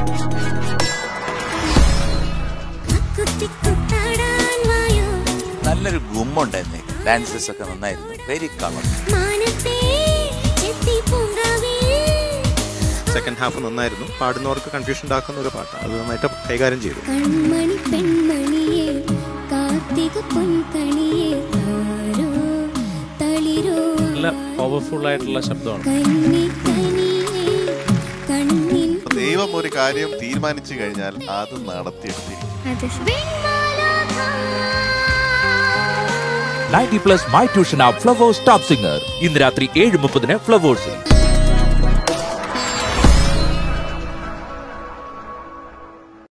കുത്തിക്കുത്താടാൻ വായോ നല്ലൊരു ഗുമ്മുണ്ടായിരുന്നു ഡാൻസസ് ഒക്കെ നന്നായിരുന്നു വെരി കളർ മാനത്തേ എത്തി പൂങ്കാവിൽ സെക്കൻഡ് ഹാഫ് നന്നായിരുന്നു പാടുന്നവർക്ക് കൺഫ്യൂഷൻ ഉണ്ടാക്കുന്ന ഒരു പാട്ടാണ് അത് നന്നായിട്ട് കൈകാര്യം ചെയ്തു കൺമണി പെൺമണിയെ കാർത്തിക പൊൻകണിയെ താരോ തളിരോ നല്ല പവർഫുൾ ആയിട്ടുള്ള ശബ്ദമാണ് കന്നി കനിയെ കണ്ണിൻ ദൈവം ഒരു കാര്യം തീരുമാനിച്ചു കഴിഞ്ഞാൽ അത് നടത്തിയെടുത്തിരിക്കും വെൺമാലാഖ ninety plus my tuition app Flowers top singer ഇന്ന് രാത്രി ഏഴ് മുപ്പതിന് ഫ്ലവേഴ്സിൽ